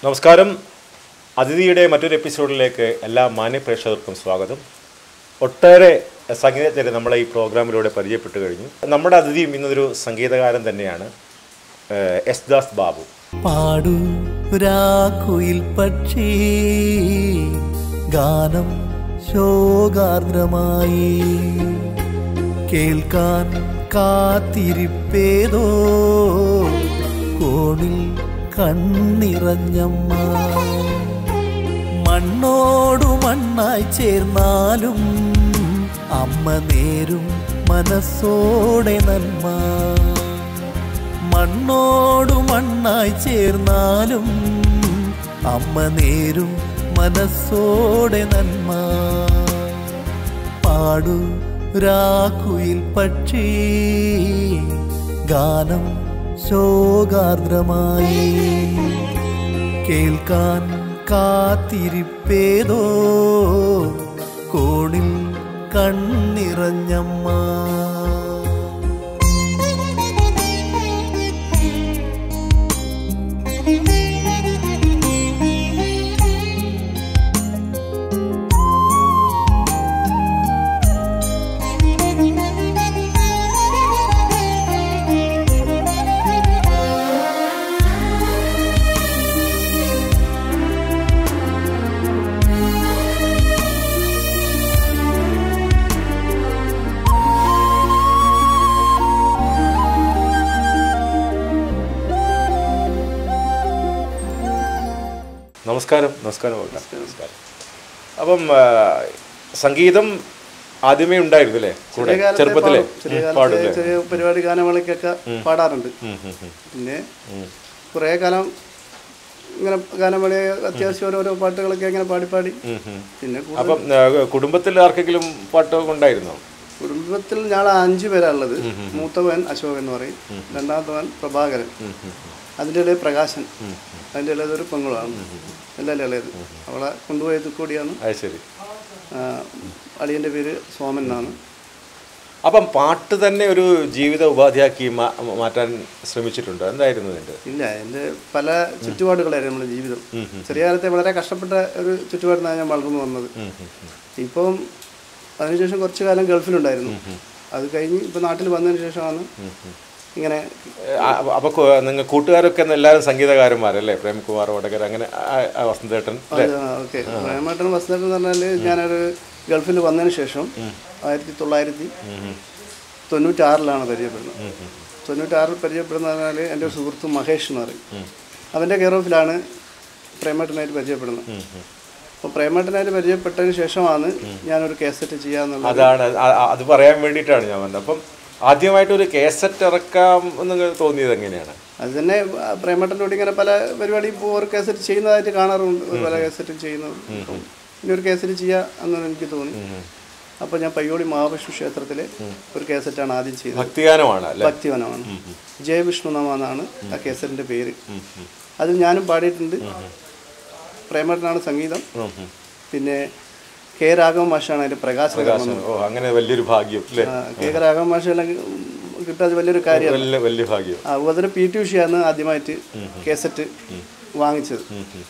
നമസ്കാരം അതിഥിയുടെ മറ്റൊരു എപ്പിസോഡിലേക്ക് എല്ലാ മാന്യ പ്രേക്ഷകർക്കും സ്വാഗതം ഒട്ടേറെ സംഗീതജ്ഞരെ നമ്മളെ ഈ പ്രോഗ്രാമിലൂടെ പരിചയപ്പെട്ടു കഴിഞ്ഞു നമ്മുടെ അതിഥിയും ഇന്നൊരു സംഗീതകാരൻ തന്നെയാണ് ഏഹ്, എസ് ദാസ് ബാബു പാടൂ രാക്കുയിൽ പക്ഷി ഗാനം ശോകാർദ്രമായി കേൾക്കാൻ കാത്തിരിപ്പേതോ കോണിൽ കണ്ണിറഞ്ഞമ്മ മണ്ണോടു മണ്ണായി ചേർന്നാലും അമ്മ നേരും മനസ്സോടെ നന്മ മണ്ണോടു മണ്ണായി ചേർന്നാലും അമ്മ നേരും മനസ്സോടെ നന്മ പാടു രാക്കുയിൽ പക്ഷി ഗാനം ശോകാർദ്രമായി കേൾക്കാൻ കാത്തിരിപ്പേതോ കോണിൽ കണ്ണിറഞ്ഞമ്മ നമസ്കാരം നമസ്കാരം മോഹൻലാൽ. നമസ്കാരം അപ്പം ആ, സംഗീതം ആദ്യമേ ഉണ്ടായിരുന്നു അല്ലേ കൂടെ ചെറിയ കാലത്തെ ചെറുപ്പത്തിലെ പാടും. ചെറിയ ഉം, കാലത്തെ പാടും അല്ലേ? ചെറിയ പരിപാടി ഗാനമേളയ്ക്കൊക്കെ പാടാറുണ്ട് ഉം, ഉം, ഉം. പിന്നെ കുറേ കാലം ഇങ്ങനെ ഗാനമേള അത്യാവശ്യം ഓരോരോ പാട്ടുകളൊക്കെ ഇങ്ങനെ പാടി പാടി ഉം, ഉം. പിന്നെ കു- അപ്പം ആ, കുടുംബത്തിൽ ആർക്കെങ്കിലും പാട്ടൊക്കെ ഉണ്ടായിരുന്നോ കുടുംബത്തിൽ ഞങ്ങൾ അഞ്ചു പേരാണുള്ളത് മൂത്തവൻ അശോകൻ എന്ന് പറയും രണ്ടാമത്തവൻ പ്രഭാകരൻ അതിൻ്റെ ഇടയിൽ പ്രകാശൻ അതിൻ്റെ ഇടയിൽ ഒരു പെങ്ങളുമാണ് എല്ലാ ഇളയത് അവളെ കൊണ്ടുപോയത് കൂടിയാണ് അത് ശരി ആ, അളിയൻ്റെ പേര് സോമൻ എന്നാണ് അപ്പം പാട്ട് തന്നെ ഒരു ജീവിത ഉപാധിയാക്കി മാ- മാറ്റാൻ ശ്രമിച്ചിട്ടുണ്ടോ എന്തായിരുന്നു അതിൻ്റെ ഇല്ല എൻ്റെ പല ചുറ്റുപാടുകളായിരുന്നു നമ്മുടെ ജീവിതം ചെറിയ കാലത്തെ വളരെ കഷ്ടപ്പെട്ട ഒരു ചുറ്റുപാടിനാണ് ഞാൻ വളർന്നു വന്നത് ഇപ്പം അതിനുശേഷം കുറച്ച് കാലം ഗൾഫിലുണ്ടായിരുന്നു അത് കഴിഞ്ഞ് ഇപ്പം നാട്ടിൽ വന്നതിന് ശേഷമാണ് ഇങ്ങനെ അപ്പൊ നിങ്ങൾ കൂട്ടുകാരൊക്കെ എല്ലാവരും സംഗീതകാരന്മാരല്ലേ പ്രേംകുമാർ വടകര അങ്ങനെ ആ- ആ വസന്തേട്ടൻ അല്ലേ ഓക്കെ പ്രേമേട്ടൻ വസന്തേട്ടൻ എന്ന് പറഞ്ഞാൽ ഞാനൊരു ഗൾഫിൽ വന്നതിന് ശേഷം ആയിരത്തി തൊള്ളായിരത്തി തൊണ്ണൂറ്റാറിലാണ് പരിചയപ്പെടുന്നത് തൊണ്ണൂറ്റാറിൽ പരിചയപ്പെടുന്ന പറഞ്ഞാൽ എൻ്റെ ഒരു സുഹൃത്ത് മഹേഷ് എന്ന് പറയും അവൻ്റെ കെയർ ഓഫിലാണ് പ്രേമേട്ടനായിട്ട് പരിചയപ്പെടുന്നത് അപ്പോൾ പ്രേമേട്ടനായിട്ട് പരിചയപ്പെട്ടതിന് ശേഷമാണ് ഞാനൊരു കേസറ്റ് ചെയ്യാന്നുള്ളത് അതാണ് ആ- ആ- അത് പറയാൻ വേണ്ടിയിട്ടാണ് ഞാൻ വന്നത് അപ്പം ആദ്യമായിട്ട് ഒരു കേസറ്റ് ഇറക്കാം എന്ന് തോന്നിയത് എങ്ങനെയാണ് അത് തന്നെ ആ, പ്രേമേട്ടൻ്റെ കൂടെ ഇങ്ങനെ പല പരിപാടി ഇപ്പോൾ ഒരു കേസറ്റ് ചെയ്യുന്നതായിട്ട് കാണാറുണ്ട് ഒരു പല കേസറ്റും ചെയ്യുന്നത് അപ്പം ഇനി ഒരു കേസറ്റ് ചെയ്യാം എന്നാണ് എനിക്ക് തോന്നി അപ്പോൾ ഞാൻ പയ്യോളി മഹാവിഷ്ണു ക്ഷേത്രത്തിലെ ഒരു കേസറ്റാണ് ആദ്യം ചെയ്തത് ഭക്തിഗാനമാണ് അല്ലേ ഭക്തിവനമാണ് ജയവിഷ്ണുനാമ എന്നാണ് ആ കേസറ്റിൻ്റെ പേര് അതിൽ ഞാനും പാടിയിട്ടുണ്ട് പ്രേമേട്ടനാണ് സംഗീതം ഉം, ഉം. പിന്നെ കെ രാഘവ മാഷാണ് അതിൻ്റെ പ്രകാശന കർമ്മം ഓ അങ്ങനെ വലിയൊരു ഭാഗ്യം അല്ലേ ആ, കെ രാഘവ മാഷെല്ലാം കിട്ടാൻ വലിയൊരു കാര്യമാണ് വലിയ വലിയ ഭാഗ്യം അതുപോലെ പി ടി ഉഷയാണ് ആദ്യമായിട്ട് കേസറ്റ് വാങ്ങിച്ചത്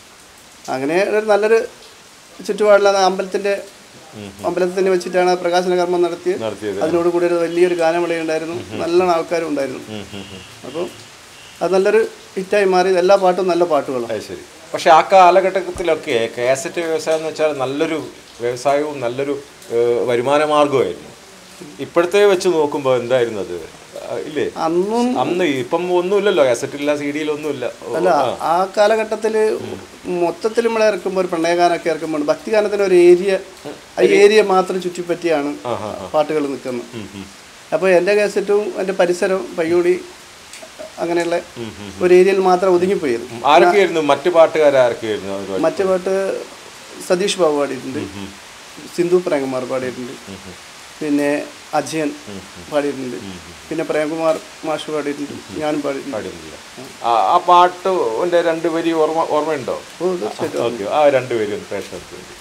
അങ്ങനെ ഒരു നല്ലൊരു ചുറ്റുപാടിലാണ് അമ്പലത്തിന്റെ അമ്പലത്തിൽ തന്നെ വെച്ചിട്ടാണ് ആ പ്രകാശന കർമ്മം നടത്തിയത് നടത്തിയത് അതിനോട് കൂടി ഒരു വലിയൊരു ഗാനമേള ഉണ്ടായിരുന്നു നല്ലോണം ആൾക്കാരും ഉണ്ടായിരുന്നു അപ്പോൾ അത് നല്ലൊരു ഹിറ്റായി മാറി എല്ലാ പാട്ടും നല്ല പാട്ടുകളും അത് ശരി പക്ഷെ ആ കാലഘട്ടത്തിലൊക്കെ കാസറ്റ് വ്യവസായം എന്ന് വെച്ചാൽ നല്ലൊരു വ്യവസായവും നല്ലൊരു ഏഹ്, വരുമാന മാർഗമായിരുന്നു ഇപ്പോഴത്തെ വെച്ച് നോക്കുമ്പോൾ എന്തായിരുന്നു അത് ആ, ഇല്ലേ അന്നും അന്ന് ഇപ്പം ഒന്നുമില്ലല്ലോ കാസറ്റ് ഇല്ല സി ഡിയിലൊന്നുമില്ല അല്ല ആ കാലഘട്ടത്തിൽ മൊത്തത്തിൽ നമ്മൾ ഇറക്കുമ്പോൾ ഒരു പ്രണയഗാനമൊക്കെ ഇറക്കുമ്പോൾ ഭക്തിഗാനത്തിന് ഒരു ഏരിയ ആ ഏരിയ മാത്രം ചുറ്റിപ്പറ്റിയാണ് പാട്ടുകൾ നിൽക്കുന്നത് അപ്പോൾ എൻ്റെ കാസറ്റും എൻ്റെ പരിസരവും പയ്യോടി അങ്ങനെയുള്ള ഒരു ഏരിയയിൽ മാത്രം ഒതുങ്ങിപ്പോയത് ആരൊക്കെയായിരുന്നു മറ്റു പാട്ടുകാരാരൊക്കെയായിരുന്നു അവർ മറ്റു പാട്ട് സതീഷ് ബാബു പാടിയിട്ടുണ്ട് സിന്ധു പ്രേംകുമാർ പാടിയിട്ടുണ്ട് പിന്നെ അജയൻ പാടിയിട്ടുണ്ട് പിന്നെ പ്രേംകുമാർ മാഷ് പാടിയിട്ടുണ്ട് ഞാനും പാടിയിട്ടുണ്ട് പാടുന്നില്ല ആ ആ പാട്ടിന്റെ രണ്ട് വരി ഓർമ്മ ഓർമ്മയുണ്ടോ ഓ തീർച്ചയായിട്ടും ഓക്കെ ആ രണ്ട് വരി ഒന്ന് പ്രേക്ഷകർക്ക് വേണ്ടി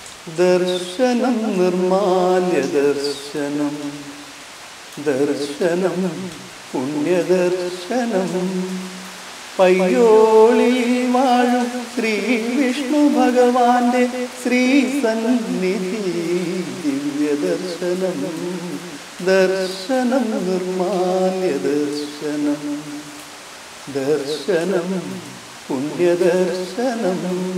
ദർശനം നിർമാല്യ ദർശനം ദർശനം പുണ്യദർശനം പയ്യോളി വാഴും ശ്രീ വിഷ്ണു ഭഗവാന്റെ ശ്രീ സന്നിധി ദിവ്യ ദർശനം ദർശനം നിർമാല്യ ദർശനം ദർശനം പുണ്യദർശനം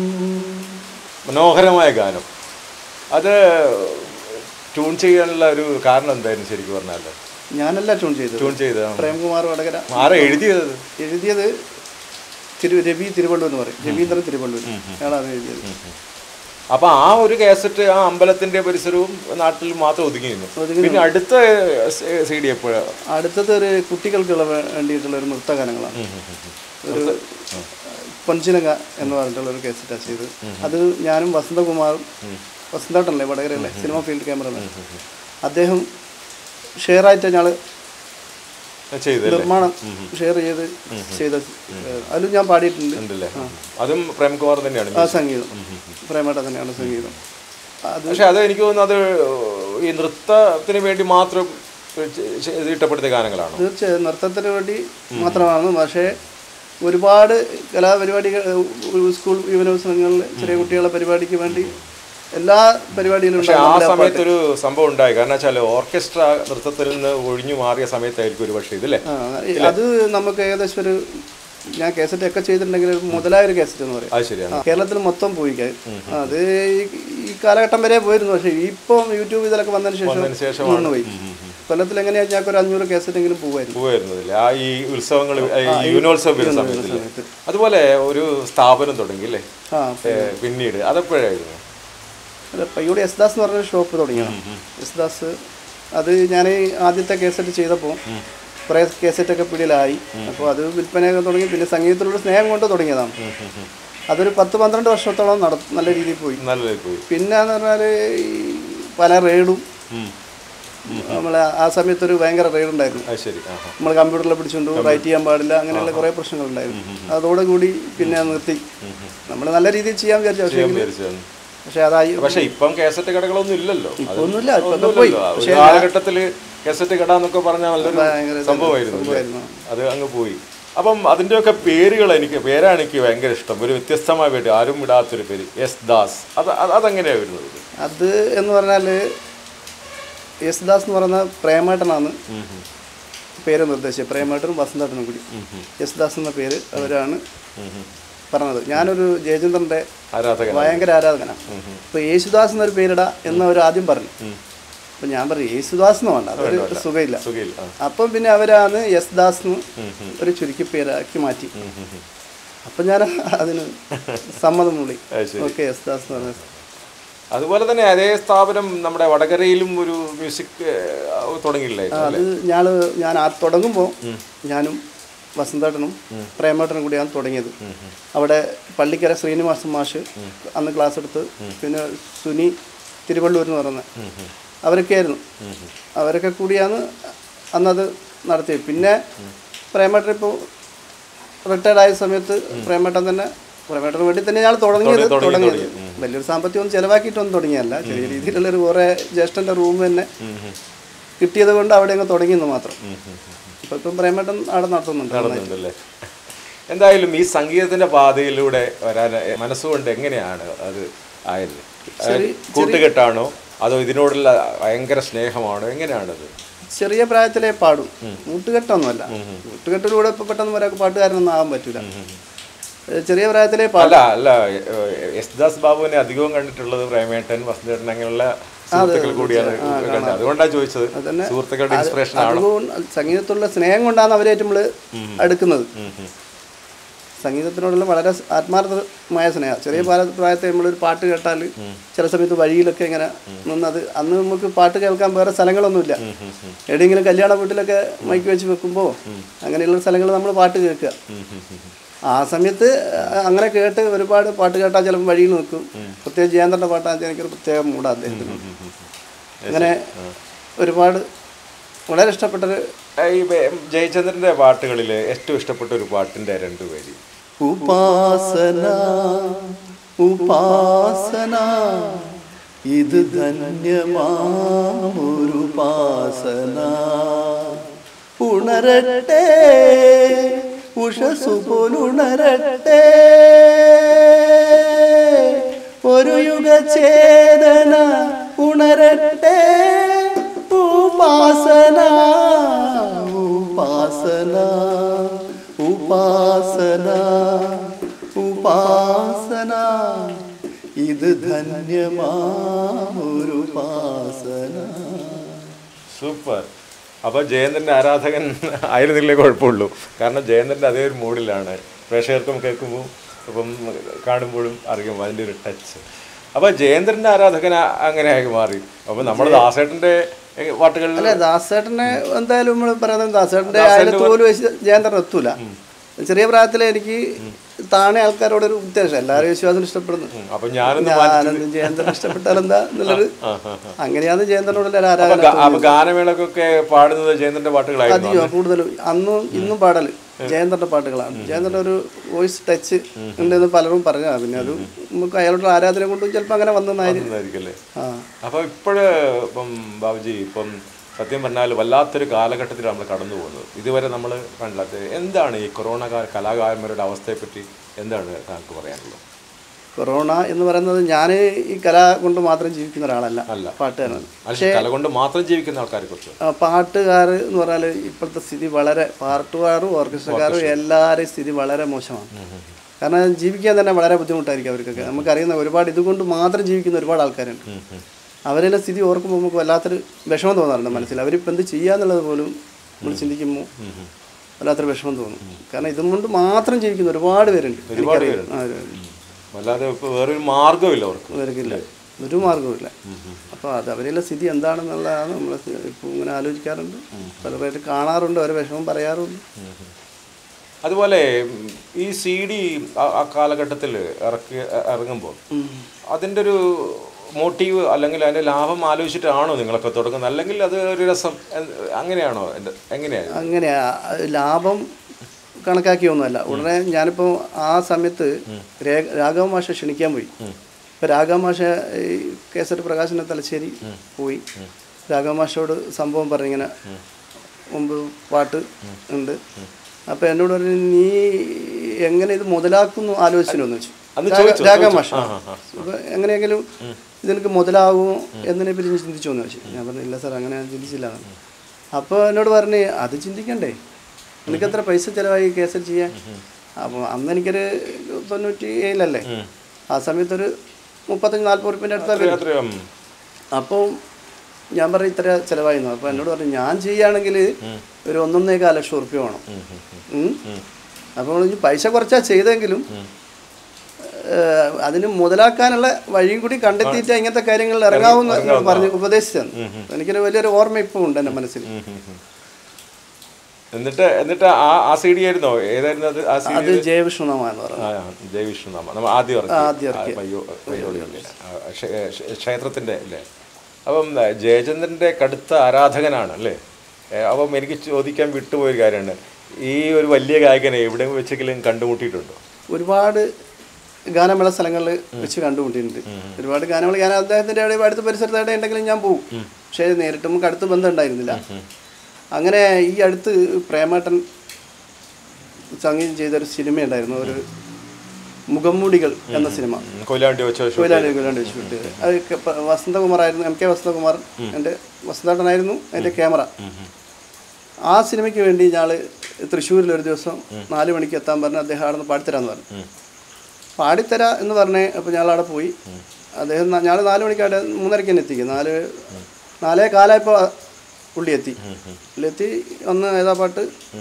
മനോഹരമായ ഗാനം അത് ട്യൂൺ ചെയ്യാനുള്ള ഒരു കാരണം എന്തായിരുന്നു ശരിക്കും പറഞ്ഞാൽ ഞാനല്ല ട്യൂൺ ചെയ്തത് ട്യൂൺ ചെയ്ത് പ്രേംകുമാർ വടകര ആരാ എഴുതിയത് എഴുതിയത് തിരു രവി തിരുവള്ളൂർ എന്ന് പറയും രവീന്ദ്രൻ തിരുവള്ളൂർ അയാളാണ് എഴുതിയത് അപ്പൊ ആ ഒരു കാസറ്റ് ആ അമ്പലത്തിന്റെ പരിസരവും നാട്ടിൽ മാത്രം ഒതുങ്ങിയിരുന്നു പിന്നെ അടുത്ത സി ഡി എപ്പോഴാണ് അടുത്തത് ഒരു കുട്ടികൾക്കുള്ള വേ- വേണ്ടിയിട്ടുള്ള ഒരു നൃത്തഗാനങ്ങളാണ് ഒരു പഞ്ചിനക എന്ന് പറഞ്ഞിട്ടുള്ള ഒരു കേസറ്റാണ് ചെയ്തത് അത് ഞാനും വസന്തകുമാറും വസന്തട്ടല്ലേ വടകരല്ലേ സിനിമ ഫീൽഡ് ക്യാമറ അദ്ദേഹം ഷെയർ ആയിട്ട് ഞങ്ങൾ ചെയ്തല്ലേ നിർമ്മാണം ഷെയർ ചെയ്ത് ചെയ്ത അതിലും ഞാൻ പാടിയിട്ടുണ്ട് ഉണ്ടല്ലേ അതും പ്രേംകുമാർ തന്നെയാണ് ആ സംഗീതം പ്രേമേട്ട തന്നെയാണ് സംഗീതം അത് പക്ഷെ അത് എനിക്ക് തോന്നുന്നു അത് ഈ നൃത്തത്തിന് വേണ്ടി മാത്രം ചെ- ചെ- ഇഷ്ടപ്പെടുത്തിയ ഗാനങ്ങളാണ് തീർച്ചയായും നൃത്തത്തിന് വേണ്ടി മാത്രമാണ് പക്ഷേ ഒരുപാട് കലാപരിപാടികൾ ഏഹ്, സ്കൂൾ യുവനോത്സവങ്ങളിൽ ചെറിയ കുട്ടികളുടെ പരിപാടിക്ക് വേണ്ടി എല്ലാ പരിപാടിയിലും പക്ഷെ ആ ഉണ്ടാകും നമ്മുടെ സമയത്ത് ഒരു സംഭവം ഉണ്ടായി കാരണം വെച്ചാൽ ഓർക്കസ്ട്ര നൃത്തത്തിൽ നിന്ന് ഒഴിഞ്ഞു മാറിയ സമയത്തായിരിക്കും ഒരു പക്ഷേ ഇതില്ലേ ആ, അത് നമുക്ക് ഏകദേശം ഒരു ഞാൻ കേസറ്റ് ഒക്കെ ചെയ്തിട്ടുണ്ടെങ്കിൽ ഒരു മുതലായ ഒരു കേസറ്റ് എന്ന് പറയും അത് ശരിയാണ് ആ, കേരളത്തിൽ മൊത്തം പോയി കാ- അത് ഈ- ഈ കാലഘട്ടം വരെ പോയിരുന്നു പക്ഷേ ഇപ്പം യൂട്യൂബ് ഇതിലൊക്കെ വന്നതിന് വന്നതിന് ശേഷം ശേഷമാണ്. നിന്ന് പോയി കൊല്ലത്തിൽ എങ്ങനെയാ ഞങ്ങൾക്ക് ഒരു അഞ്ഞൂറ് കേസറ്റെങ്കിലും പോകുമായിരുന്നു പോവായിരുന്നതില്ല ആ ഈ ഉത്സവങ്ങൾ ഈ യൂണിവേഴ്സൽ വരുന്ന സമയത്തില്ലേ അതുപോലെ ഒരു സ്ഥാപനം തുടങ്ങി അല്ലേ ആ ഏ, പിന്നീട് അതെപ്പോഴായിരുന്നു അല്ല പയ്യോട് എസ് ദാസ് എന്ന് പറഞ്ഞൊരു ഷോപ്പ് തുടങ്ങിയതാണ് എസ് ദാസ് അത് ഞാൻ ആദ്യത്തെ കേസറ്റ് ചെയ്തപ്പോൾ കുറേ കേസറ്റൊക്കെ പിടിയിലായി അപ്പോൾ അത് വിൽപ്പനയൊക്കെ തുടങ്ങി പിന്നെ സംഗീതത്തിലുള്ള സ്നേഹം കൊണ്ട് തുടങ്ങിയതാണ് അതൊരു പത്ത് പന്ത്രണ്ട് വർഷത്തോളം നട നല്ല രീതിയിൽ പോയി നല്ല പോയി പിന്നെ എന്ന് പറഞ്ഞാൽ ഈ പല റെയ്ഡും നമ്മളെ ആ സമയത്തൊരു ഭയങ്കര റെയ്ഡ് ഉണ്ടായിരുന്നു അത് ശരി ആഹാ നമ്മൾ കമ്പ്യൂട്ടറിൽ പിടിച്ചുകൊണ്ട് റൈറ്റ് ചെയ്യാൻ പാടില്ല അങ്ങനെയുള്ള കുറേ പ്രശ്നങ്ങളുണ്ടായിരുന്നു അതോടുകൂടി പിന്നെ നിർത്തി നമ്മൾ നല്ല രീതിയിൽ ചെയ്യാൻ വിചാരിച്ചു പക്ഷേ വിചാരിച്ചതാണ്. പക്ഷേ അതായി പക്ഷെ ഇപ്പം കാസറ്റ് കടകളൊന്നും ഇല്ലല്ലോ അത് ഒന്നുമില്ല ഇപ്പൊ ഒന്നുമില്ലല്ലോ. പോയി ഒരു കാലഘട്ടത്തില് കാസറ്റ് കട എന്നൊക്കെ പറഞ്ഞാൽ നല്ലൊരു ഭയങ്കര സംഭവമായിരുന്നു അല്ലേ? സംഭവമായിരുന്നു. അത് അങ്ങ് പോയി അപ്പം അതിൻ്റെയൊക്കെ പേരുകൾ എനിക്ക് പേരാണ് എനിക്ക് ഭയങ്കര ഇഷ്ടം ഒരു വ്യത്യസ്തമായ പേര് ആരും ഇടാത്തൊരു പേര് എസ് ദാസ് അത് അത് അതെങ്ങനെയാണ് വരുന്നത് അത് എന്ന് പറഞ്ഞാൽ യേശുദാസ് എന്ന് പറയുന്ന പ്രേമേട്ടനാണ് പേര് നിർദ്ദേശിച്ചത് പ്രേമേട്ടനും വസന്തേട്ടനും കൂടി യേശുദാസ് എന്ന പേര് അവരാണ് പറഞ്ഞത് ഞാനൊരു ജയചന്ദ്രൻ്റെ ആരാധകൻ ഭയങ്കര ആരാധകനാണ് അപ്പോൾ യേശുദാസ് എന്നൊരു പേരിടാ എന്ന് അവർ ആദ്യം പറഞ്ഞു അപ്പം ഞാൻ പറഞ്ഞു യേശുദാസ് എന്ന് വേണ്ട അതൊരു സുഖമില്ല സുഖയില്ല ആ. അപ്പം പിന്നെ അവരാണ് യെസ് ദാസ് എന്ന് ഒരു ചുരുക്കി പേരാക്കി മാറ്റി അപ്പം ഞാൻ അതിന് സമ്മതം മൂളി അത് ശരി. ഓക്കെ യെസ് ദാസ് എന്ന് പറഞ്ഞ അതുപോലെ തന്നെ അതേ സ്ഥാപനം നമ്മുടെ വടകരയിലും ഒരു മ്യൂസിക് തുടങ്ങിയില്ലായിരുന്നു അത് ഞാൻ ഞാൻ ആ തുടങ്ങുമ്പോൾ ഞാനും വസന്തേട്ടനും പ്രേമേട്ടനും കൂടിയാണ് തുടങ്ങിയത് അവിടെ പള്ളിക്കര ശ്രീനിവാസൻ മാഷ് അന്ന് ക്ലാസ് എടുത്ത് പിന്നെ സുനി തിരുവള്ളൂർ എന്ന് പറയുന്നത് അവരൊക്കെ ആയിരുന്നു അവരൊക്കെ കൂടിയാണ് അന്നത് നടത്തിയത് പിന്നെ പ്രേമേട്ടൻ ഇപ്പോൾ റിട്ടയർഡ് ആയ സമയത്ത് പ്രേമേട്ടൻ തന്നെ പ്രേമേട്ടന് വേണ്ടി തന്നെ ഞാൻ തുടങ്ങിയത് തുടങ്ങി, തുടങ്ങിയത് തുടങ്ങി. വലിയൊരു സാമ്പത്തികം ചിലവാക്കിയിട്ടൊന്നും തുടങ്ങിയല്ല ചെറിയ രീതിയിലുള്ളൊരു കുറേ ജ്യേഷ്ഠൻ്റെ റൂം തന്നെ കിട്ടിയത് കൊണ്ട് അവിടെ അങ്ങ് തുടങ്ങിയെന്ന് മാത്രം ഇപ്പം ഇപ്പം പ്രേമേട്ടൻ അവിടെ നടത്തുന്നുണ്ട് നടന്നുണ്ടല്ലേ എന്തായാലും ഈ സംഗീതത്തിന്റെ പാതയിലൂടെ വരാൻ മനസ്സുകൊണ്ട് എങ്ങനെയാണ് അത് ആയത് കൂട്ടുകെട്ടാണോ അതോ ഇതിനോടുള്ള ഭയങ്കര സ്നേഹമാണോ എങ്ങനെയാണത് ചെറിയ പ്രായത്തിലേ പാടും കൂട്ടുകെട്ടൊന്നുമല്ല കൂട്ടുകെട്ടിലൂടെ ഇപ്പം പെട്ടെന്ന് ഒരാൾക്ക് പാട്ടുകാരനൊന്നും ആകാൻ പറ്റില്ല ചെറിയ പ്രായത്തിലേ പാടും അല്ല അല്ല ഏഹ്, എസ് ദാസ് ബാബുവിനെ അധികവും കണ്ടിട്ടുള്ളത് പ്രേമേട്ടൻ വസന്തേട്ടൻ അങ്ങനെയുള്ള സുഹൃത്തുക്കൾ കൂടിയാണ് കണ്ടത് അതുകൊണ്ടാണ് ചോദിച്ചത് സുഹൃത്തുക്കളുടെ ഇൻസ്പിറേഷൻ ആണോ അതുകൊണ്ട് സംഗീതത്തിലുള്ള സ്നേഹം കൊണ്ടാണ് അവരായിട്ട് നമ്മൾ അടുക്കുന്നത് സംഗീതത്തിനോടുള്ള വളരെ ആത്മാർത്ഥമായ സ്നേഹം ചെറിയ പ്രായ- പ്രായത്തിൽ നമ്മളൊരു പാട്ട് കേട്ടാൽ ചില സമയത്ത് വഴിയിലൊക്കെ ഇങ്ങനെ നിന്നത് അന്ന് നമുക്ക് പാട്ട് കേൾക്കാൻ വേറെ സ്ഥലങ്ങളൊന്നുമില്ല എവിടെയെങ്കിലും കല്യാണ വീട്ടിലൊക്കെ മൈക്ക് വെച്ച് വെക്കുമ്പോൾ അങ്ങനെയുള്ള സ്ഥലങ്ങൾ നമ്മൾ പാട്ട് കേൾക്കുക ആ സമയത്ത് അങ്ങനെ കേട്ട് ഒരുപാട് പാട്ട് കേട്ടാൽ ചിലപ്പോൾ വഴിയിൽ നിൽക്കും പ്രത്യേകിച്ച് ജയന്തൻ്റെ പാട്ടാണെന്ന് എനിക്കൊരു പ്രത്യേക മൂടാണ് അദ്ദേഹത്തിന് അങ്ങനെ ഒരുപാട് വളരെ ഇഷ്ടപ്പെട്ടൊരു ഈ ബെ- ജയചന്ദ്രന്റെ പാട്ടുകളിൽ ഏറ്റവും ഇഷ്ടപ്പെട്ട ഒരു പാട്ടിന്റെ രണ്ടു പേര് ഉപാസന ഉപാസന ഇത് ധന്യമാമൊരുപാസന ഉണരട്ടെ ഉഷസു പോലുണരട്ടെ ഒരു യുഗചേതന ഉണരട്ടെ ഉപാസന ഉപാസന ഉപാസന ഉപാസന ഇത് ധന്യമാമൊരു ഉപാസന സൂപ്പർ അപ്പോൾ ജയന്തൻ്റെ ആരാധകൻ ആയിരുന്നില്ലേ കുഴപ്പമുള്ളൂ കാരണം ജയന്തൻ്റെ അതേ ഒരു മൂഡിലാണ് പ്രേക്ഷകർക്കും കേൾക്കുമ്പോൾ ഇപ്പം കാണുമ്പോഴും അറിയും അതിൻ്റെ ഒരു ടച്ച് അപ്പോൾ ജയേന്ദ്രൻ്റെ ആരാധകൻ ആ- അങ്ങനെ ആയി മാറി അപ്പോൾ നമ്മുടെ ദാസേട്ടൻ്റെ പാട്ടുകളിൽ അല്ലെ ദാസേട്ടനെ എന്തായാലും നമ്മൾ പറയുന്നത് ദാസേട്ടന്റെ ആയിരത്തി പോലും വെച്ച് ജയന്തൻ എത്തൂല ചെറിയ പ്രായത്തിൽ എനിക്ക് താണെ ആൾക്കാരോട് ഒരു ഉദ്ദേശം എല്ലാവരും വിശ്വാസം ഇഷ്ടപ്പെടുന്നു അപ്പം ഞാനൊന്ന് ഞാനൊന്നും ജയന്തൻ ഇഷ്ടപ്പെട്ടാൽ എന്താ എന്നുള്ളൊരു അങ്ങനെയാണ് ജയന്തനോടുള്ള ഒരു ആരാധന ഗാ- അപ്പൊ ഗാനമേളക്കൊക്കെ പാടുന്നത് ജയന്തന്റെ പാട്ടുകളായിരുന്നു അധികം കൂടുതലും അന്നും ഇന്നും പാടല് ജയന്തന്റെ പാട്ടുകളാണ് ജയന്തന്റെ ഒരു വോയിസ് ടച്ച് ഉണ്ടെന്ന് പലരും പറഞ്ഞതാണ് പിന്നെ അത് നമുക്ക് അയാളുടെ ആരാധന കൊണ്ടും ചിലപ്പോൾ അങ്ങനെ വന്നതായിരിക്കും ആയിരിക്കല്ലേ ആ അപ്പൊ ഇപ്പോഴ് ഇപ്പം ബാബുജി ഇപ്പം സത്യം പറഞ്ഞാൽ വല്ലാത്തൊരു കാലഘട്ടത്തിൽ നമ്മൾ കടന്നു പോകുന്നത് ഇതുവരെ നമ്മൾ കണ്ടില്ലാത്ത എന്താണ് ഈ കൊറോണ കാല കലാകാരന്മാരുടെ അവസ്ഥയെപ്പറ്റി എന്താണ് താങ്കൾക്ക് പറയാനുള്ളത് കൊറോണ എന്ന് പറയുന്നത് ഞാൻ ഈ കല കൊണ്ട് മാത്രം ജീവിക്കുന്ന ഒരാളല്ല അല്ല. പാട്ടുകാരനാണ് അല്ല കല കൊണ്ട് മാത്രം ജീവിക്കുന്ന ആൾക്കാരെ കുറിച്ച് ആ, പാട്ടുകാർ എന്ന് പറഞ്ഞാൽ ഇപ്പോഴത്തെ സ്ഥിതി വളരെ പാട്ടുകാരും ഓർക്കസ്ട്രക്കാരും എല്ലാവരുടെയും സ്ഥിതി വളരെ മോശമാണ് കാരണം ജീവിക്കാൻ തന്നെ വളരെ ബുദ്ധിമുട്ടായിരിക്കും അവർക്കൊക്കെ നമുക്കറിയുന്ന ഒരുപാട് ഇതുകൊണ്ട് മാത്രം ജീവിക്കുന്ന ഒരുപാട് ആൾക്കാരുണ്ട് അവരെല്ലാം സ്ഥിതി ഓർക്കുമ്പോൾ നമുക്ക് വല്ലാത്തൊരു വിഷമം തോന്നാറുണ്ട് മനസ്സിൽ അവരിപ്പോൾ എന്ത് ചെയ്യാന്നുള്ളത് പോലും നമ്മൾ ചിന്തിക്കുമ്പോൾ വല്ലാത്തൊരു വിഷമം തോന്നും കാരണം ഇതും കൊണ്ട് മാത്രം ജീവിക്കുന്ന ഒരുപാട് പേരുണ്ട് ഒരുപാട് എനിക്കറിയാം. പേരുണ്ട്. ആ, അതെ, അതെ. വല്ലാതെ ഇപ്പൊ വേറൊരു മാർഗ്ഗമില്ല അവർക്ക് അവർക്കില്ല ഒരു മാർഗവുമില്ല അപ്പോൾ അത് അവരെല്ലാം സ്ഥിതി എന്താണെന്നുള്ളതാണ് നമ്മൾ ഇപ്പോൾ ഇങ്ങനെ ആലോചിക്കാറുണ്ട് പലരായിട്ട് കാണാറുണ്ട് അവരെ വിഷമം പറയാറുണ്ട് അതുപോലെ ഉം, ഈ സി ഡി ആ കാലഘട്ടത്തിൽ ഇറക്കി ഇറങ്ങുമ്പോൾ അതിൻ്റെ ഒരു മോട്ടീവ് അല്ലെങ്കിൽ അതിൻ്റെ ലാഭം ആലോചിച്ചിട്ടാണോ നിങ്ങളൊക്കെ തുടങ്ങുന്നത് അല്ലെങ്കിൽ അത് ഒരു രസം എ- അങ്ങനെയാണോ എൻ്റെ എങ്ങനെയാണ് അങ്ങനെയാ അത് ലാഭം കണക്കാക്കിയൊന്നുമല്ല ഉടനെ ഞാനിപ്പോൾ ആ സമയത്ത് രേ- രാഘവ മാഷ ക്ഷണിക്കാൻ പോയി ഇപ്പോൾ രാഘവ മാഷ ഈ കേസറ്റ് പ്രകാശന തലശ്ശേരി പോയി രാഘവ മാഷോട് സംഭവം പറഞ്ഞിങ്ങനെ മുമ്പ് പാട്ട് ഉണ്ട് അപ്പോൾ എന്നോട് പറഞ്ഞു നീ എങ്ങനെ ഇത് മുതലാക്കുന്നു ആലോചിച്ചിരുന്നു വെച്ചു അന്ന് രാഘ- ചോദിച്ചോ? രാഘവ ചോദിച്ചോ? മാഷ ആ, ആ, ആ. അപ്പോൾ എങ്ങനെയെങ്കിലും ഇതെനിക്ക് മുതലാകുമോ എന്നതിനെ പറ്റി നീ ചിന്തിച്ചോ എന്ന് ചോദിച്ചു ഞാൻ പറഞ്ഞു ഇല്ല സാർ അങ്ങനെ ഞാൻ ചിന്തിച്ചില്ല അപ്പോൾ എന്നോട് പറഞ്ഞ് അത് ചിന്തിക്കണ്ടേ നിനക്ക് എത്ര പൈസ ചിലവായി കേസ് ചെയ്യാൻ അപ്പോൾ അന്ന് എനിക്കൊരു തൊണ്ണൂറ്റി ഏഴിലല്ലേ ആ സമയത്തൊരു മുപ്പത്തഞ്ച് നാൽപ്പത് ഉറുപ്പിൻ്റെ അടുത്ത അത്രയും അപ്പോൾ ഞാൻ പറഞ്ഞു ഇത്ര ചിലവായിരുന്നു അപ്പോൾ എന്നോട് പറഞ്ഞു ഞാൻ ചെയ്യുകയാണെങ്കിൽ ഒരു ഒന്നൊന്നേകാൽ ലക്ഷം ഉറുപ്പ്യ വേണം ഉം. അപ്പോൾ ഈ പൈസ കുറച്ചാ ചെയ്തെങ്കിലും ഏഹ്, അതിന് മുതലാക്കാനുള്ള വഴിയും കൂടി കണ്ടെത്തിയിട്ട് ഇങ്ങനത്തെ കാര്യങ്ങളിൽ ഇറങ്ങാവുന്ന പറഞ്ഞ് ഉപദേശിച്ചു തന്നു എനിക്കൊരു വലിയൊരു ഓർമ്മ ഇപ്പോൾ ഉണ്ട് എൻ്റെ മനസ്സിൽ എന്നിട്ട് എന്നിട്ട് ആ ആ സി ഡി ആയിരുന്നോ ഏതായിരുന്നു അത് ആ സി അത് ജയവിഷ്ണുനാമ എന്ന് പറഞ്ഞു ആ ജയവിഷ്ണുനാമ നമ്മൾ ആദ്യം ഇറക്കി. ആദ്യം ഇറക്കി. ആ, പയ്യോ പയ്യോളികളിലെ. ആ, ക്ഷേ- ക്ഷേ- ക്ഷേത്രത്തിന്റെ അല്ലേ അപ്പം ആ, ജയചന്ദ്രന്റെ കടുത്ത ആരാധകനാണ് അല്ലേ ഏ, അപ്പം എനിക്ക് ചോദിക്കാൻ വിട്ടുപോയൊരു കാര്യമാണ് ഈ ഒരു വലിയ ഗായകനെ എവിടെ വെച്ചെങ്കിലും കണ്ടുമുട്ടിയിട്ടുണ്ടോ ഒരുപാട് ഗാനമേള സ്ഥലങ്ങളിൽ വെച്ച് കണ്ടുമുട്ടിയിട്ടുണ്ട് ഒരുപാട് ഗാനമേള ഞാൻ അദ്ദേഹത്തിൻ്റെ അവിടെ അടുത്ത പരിസരത്ത് എവിടെ ഉണ്ടെങ്കിലും ഞാൻ പോകും പക്ഷേ നേരിട്ട് നമുക്ക് അടുത്ത് ബന്ധം ഉണ്ടായിരുന്നില്ല അങ്ങനെ ഈ അടുത്ത് പ്രേമേട്ടൻ സംഗീതം ചെയ്തൊരു സിനിമ ഉണ്ടായിരുന്നു ഒരു മുഖംമൂടികൾ എന്ന സിനിമ ഉം, കൊയിലാണ്ടി വെച്ച ഷോ കൊയിലാണ്ടി കൊയിലാണ്ടി വെച്ചിട്ട് അത് ക- പ- വസന്തകുമാറായിരുന്നു എം കെ വസന്തകുമാർ എൻ്റെ വസന്തേട്ടനായിരുന്നു എൻ്റെ ക്യാമറ ആ സിനിമയ്ക്ക് വേണ്ടി ഞങ്ങൾ തൃശ്ശൂരിൽ ഒരു ദിവസം നാല് മണിക്ക് എത്താൻ പറഞ്ഞ് അദ്ദേഹം അവിടെ നിന്ന് പാടിത്തരാന്ന് പറഞ്ഞു പാടിത്തരാ എന്ന് പറഞ്ഞ് അപ്പോൾ ഞങ്ങൾ അവിടെ പോയി അദ്ദേഹം ഞങ്ങൾ നാല് മണിക്ക് അവിടെ മൂന്നരയ്ക്ക് തന്നെ എത്തിക്കും നാല് നാലേ കാലായപ്പോൾ പുള്ളി എത്തി പുള്ളി എത്തി ഒന്ന് ഏതാ പാട്ട്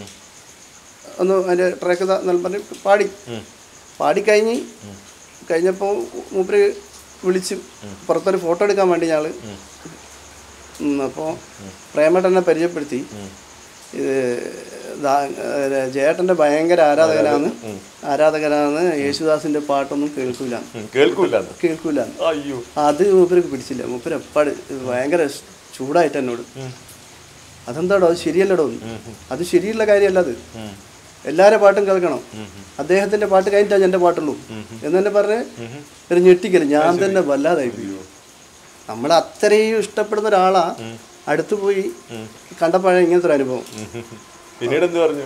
ഒന്ന് അതിൻ്റെ ട്രാക്ക് നല്ല പറഞ്ഞ് പാടി പാടിക്കഴിഞ്ഞ് കഴിഞ്ഞപ്പോൾ മൂപ്പര് വിളിച്ച് പുറത്തൊരു ഫോട്ടോ എടുക്കാൻ വേണ്ടി ഞങ്ങൾ അപ്പോൾ പ്രേമേട്ടനെ പരിചയപ്പെടുത്തി ഇത് ദാ- ഏ, ജയേട്ടൻ്റെ ഭയങ്കര ആരാധകനാണ് ആരാധകനാണ് യേശുദാസിൻ്റെ പാട്ടൊന്നും കേൾക്കൂല ഉം, കേൾക്കൂലെന്ന് കേൾക്കൂല അയ്യോ അത് മൂപ്പർക്ക് പിടിച്ചില്ല മൂപ്പര് എപ്പാട് ഇത് ഭയങ്കര സ് ചൂടായിട്ട് എന്നോട് അതെന്താടോ അത് ശരിയല്ലടോ അത് ശരിയുള്ള കാര്യമല്ല അത് എല്ലാവരുടെ പാട്ടും കേൾക്കണം അദ്ദേഹത്തിന്റെ പാട്ട് കഴിഞ്ഞിട്ടാ എൻ്റെ പാട്ടുള്ളൂ എന്നെ പറഞ്ഞ് ഒരു ഞെട്ടിക്കല് ഞാൻ തന്നെ വല്ലാതായി പോയി നമ്മൾ അത്രയും ഇഷ്ടപ്പെടുന്ന ഒരാളാ അടുത്ത് പോയി കണ്ടപ്പോഴേ ഇങ്ങനത്തെ ഒരു അനുഭവം പിന്നീട് എന്ത് പറഞ്ഞു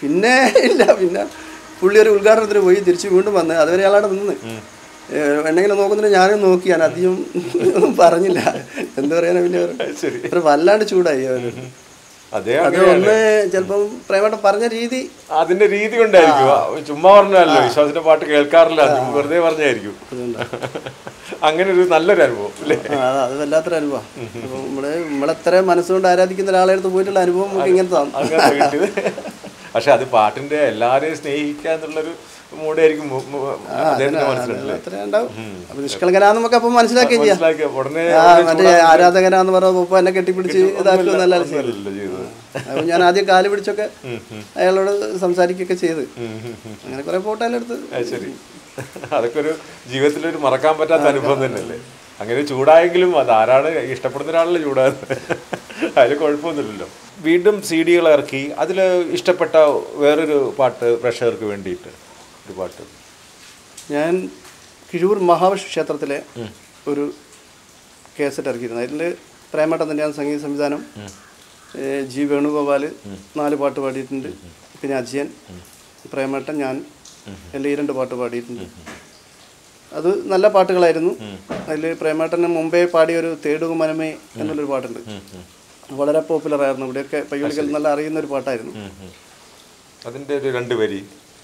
പിന്നെ ഇല്ല പിന്നെ പുള്ളി ഒരു ഉദ്ഘാടനത്തിന് പോയി തിരിച്ച് വീണ്ടും വന്ന് അതുവരെ അയാളവിടെ നിന്ന് എന്നെങ്കിലും നോക്കുന്നുണ്ട് ഞാനും നോക്കി ഞാൻ അധികം ഒന്നും പറഞ്ഞില്ല എന്ത് പറയാനാ പിന്നെ ശരി ഒരു വല്ലാണ്ട് ചൂടായി അവര് അതേ അത് ഒന്ന് ചിലപ്പം പ്രേമട്ടം പറഞ്ഞ രീതി അതിന്റെ രീതി കൊണ്ടായിരിക്കും ആ, ചുമ്മാ പറഞ്ഞല്ലോ വിശ്വാസത്തിന്റെ പാട്ട് കേൾക്കാറില്ല ചുമ്മാ വെറുതെ പറഞ്ഞായിരിക്കും അങ്ങനെ ഒരു നല്ലൊരു അനുഭവം അല്ലേ ആ, അത് അത് വല്ലാത്തൊരു അനുഭവം അപ്പം നമ്മള് നമ്മളെത്ര മനസ്സുകൊണ്ട് ആരാധിക്കുന്ന ഒരാളെ അടുത്ത് പോയിട്ടുള്ള അനുഭവം നമുക്ക് ഇങ്ങനത്തെ അങ്ങനെ കിട്ടിയത് പക്ഷെ അത് പാട്ടിന്റെ എല്ലാരെയും സ്നേഹിക്കുക എന്നുള്ളൊരു മൂടായിരിക്കും മു- മു- അദ്ദേഹത്തിന്റെ മനസ്സിലല്ലേ അത്ര ഉണ്ടാവും അപ്പൊ നിഷ്കളങ്കനാന്ന് നമുക്ക് അപ്പം മനസ്സിലാക്കുകയും ചെയ്യാം മനസ്സിലാക്കിയ ഉടനെ ആ മറ്റേ ആരാധകനാന്ന് പറഞ്ഞ ഉപ്പ എന്നെ കെട്ടിപ്പിടിച്ച് ഇതാക്കുമെന്നല്ല ഒന്നുമല്ലല്ലോ ചെയ്തത് അപ്പൊ ഞാൻ ആദ്യം കാല് പിടിച്ചൊക്കെ അയാളോട് സംസാരിക്കുകയൊക്കെ ചെയ്ത് അങ്ങനെ കുറെ ഫോട്ടോ എല്ലാം എടുത്ത് അത് ശരി അതൊക്കെ ഒരു ജീവിതത്തിലൊരു മറക്കാൻ പറ്റാത്ത അനുഭവം തന്നെയല്ലേ അങ്ങനെ ചൂടായെങ്കിലും അത് ആരാണ് ഇഷ്ടപ്പെടുന്ന ഒരാളല്ലേ ചൂടാകുന്നത് അതിൽ കുഴപ്പമൊന്നുമില്ലല്ലോ വീണ്ടും സി ഡികൾ ഇറക്കി അതിൽ ഇഷ്ടപ്പെട്ട വേറൊരു പാട്ട് പ്രേക്ഷകർക്ക് വേണ്ടിയിട്ട് ഒരു പാട്ട് ഞാൻ കിഴൂർ മഹാവിഷ്ണു ക്ഷേത്രത്തിലെ ഒരു കേസറ്റ് ഇറക്കിയിരുന്നു അതിൽ പ്രേമട്ടം തന്നെയാണ് സംഗീത സംവിധാനം ഏ, ജി വേണുഗോപാൽ നാല് പാട്ട് പാടിയിട്ടുണ്ട് പിന്നെ അജയൻ പ്രേമട്ടൻ ഞാൻ എല്ലാം ഈ രണ്ട് പാട്ട് പാടിയിട്ടുണ്ട് അത് നല്ല പാട്ടുകളായിരുന്നു അതിൽ പ്രേമേട്ടന് മുമ്പേ പാടിയ ഒരു തേടുക മനമേ എന്നുള്ളൊരു പാട്ടുണ്ട് വളരെ പോപ്പുലർ ആയിരുന്നു ഇവിടെയൊക്കെ പയ്യോളിക്കൽ നല്ല അറിയുന്ന ഒരു പാട്ടായിരുന്നു അതിൻ്റെ ഒരു രണ്ട് വരി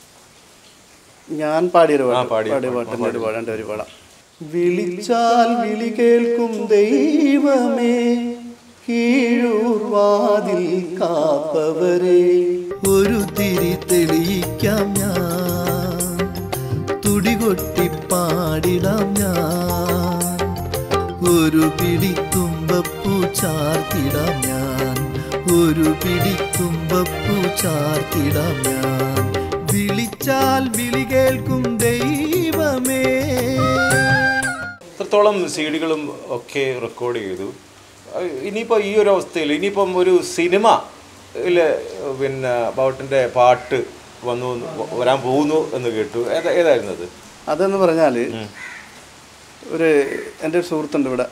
ഞാൻ പാടിയൊരു ആ, പാട്ട് പാടിയ പാടിയ പാട്ടിൻ്റെ ഒരു പാടേണ്ട ഒരു പാടാം വിളിച്ചാൽ വിളി കേൾക്കും ദൈവമേ കീഴൂർ വാതിൽ കാപ്പവരെ ഒരു തിരി തെളിയിക്കാം ഞാൻ തുടികൊട്ടി പാടിടാം ഞാൻ ഒരു പിടി തുമ്പപ്പൂ ചാർത്തിടാം ഞാൻ ഒരു പിടി തുമ്പപ്പൂ ചാർത്തിടാം ഞാൻ വിളിച്ചാൽ വിളി കേൾക്കും ദൈവമേ എത്രത്തോളം സി ഡികളും ഒക്കെ റെക്കോർഡ് ചെയ്തു അഹ് ഇനിയിപ്പോൾ ഈ ഒരു അവസ്ഥയിൽ ഇനിയിപ്പം ഒരു സിനിമ പിന്നെ ബാവട്ടിൻ്റെ പാട്ട് വന്നു എന്ന് വരാൻ പോകുന്നു എന്ന് കേട്ടു ഏതാ ഏതായിരുന്നു അത് അതെന്ന് പറഞ്ഞാൽ ഒരു എൻ്റെ ഒരു സുഹൃത്തുണ്ട് ഇവിടെ